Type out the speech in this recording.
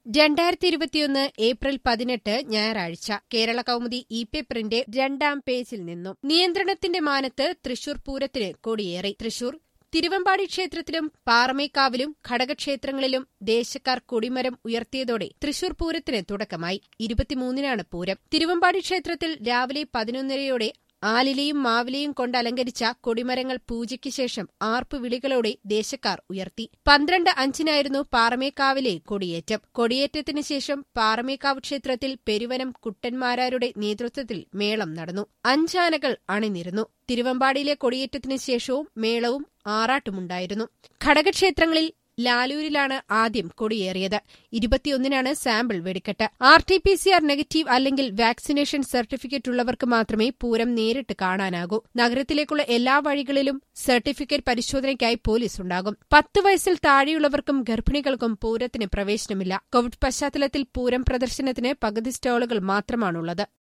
രണ്ടായിരത്തി ഇരുപത്തിയൊന്ന് ഏപ്രിൽ പതിനെട്ട് ഞായറാഴ്ച കേരള കൗമുദി ഇ പേപ്പറിന്റെ രണ്ടാം പേജിൽ നിന്നും നിയന്ത്രണത്തിന്റെ മാനത്ത് തൃശൂർ പൂരത്തിന് കൊടിയേറി തൃശൂർ തിരുവമ്പാടി ക്ഷേത്രത്തിലും പാറമേക്കാവിലും ഘടകക്ഷേത്രങ്ങളിലും ദേശക്കാർ കൊടിമരം ഉയർത്തിയതോടെ തൃശൂർ പൂരത്തിന് തുടക്കമായി ഇരുപത്തിമൂന്നിനാണ് പൂരം തിരുവമ്പാടി ക്ഷേത്രത്തിൽ രാവിലെ പതിനൊന്നരയോടെ ആലിലയും മാവിലയും കൊണ്ട് അലങ്കരിച്ച കൊടിമരങ്ങൾ പൂജയ്ക്ക് ശേഷം ആർപ്പുവിളികളോടെ ദേശക്കാർ ഉയർത്തി പന്ത്രണ്ട് അഞ്ചിനായിരുന്നു പാറമേക്കാവിലെ കൊടിയേറ്റം കൊടിയേറ്റത്തിന് ശേഷം പാറമേക്കാവ് ക്ഷേത്രത്തിൽ പെരുവനം കുട്ടന്മാരാരുടെ നേതൃത്വത്തിൽ മേളം നടന്നു അഞ്ചാനകൾ അണിനിരുന്നു തിരുവമ്പാടിയിലെ കൊടിയേറ്റത്തിന് ശേഷവും മേളവും ആറാട്ടുമുണ്ടായിരുന്നു ഘടകക്ഷേത്രങ്ങളിൽ ലാലൂരിലാണ് ആദ്യം കൊടിയേറിയത് ഇരുപത്തിയൊന്നിനാണ് സാമ്പിൾ വെടിക്കെട്ട് R T P C R negative അല്ലെങ്കിൽ വാക്സിനേഷൻ സർട്ടിഫിക്കറ്റ് ഉള്ളവർക്ക് മാത്രമേ പൂരം നേരിട്ട് കാണാനാകൂ നഗരത്തിലേക്കുള്ള എല്ലാ വഴികളിലും സർട്ടിഫിക്കറ്റ് പരിശോധനയ്ക്കായി പോലീസ് ഉണ്ടാകും പത്ത് വയസ്സിൽ താഴെയുള്ളവർക്കും ഗർഭിണികൾക്കും പൂരത്തിന് പ്രവേശനമില്ല കോവിഡ് പശ്ചാത്തലത്തിൽ പൂരം പ്രദർശനത്തിന് പകുതി സ്റ്റാളുകൾ മാത്രമാണുള്ളത്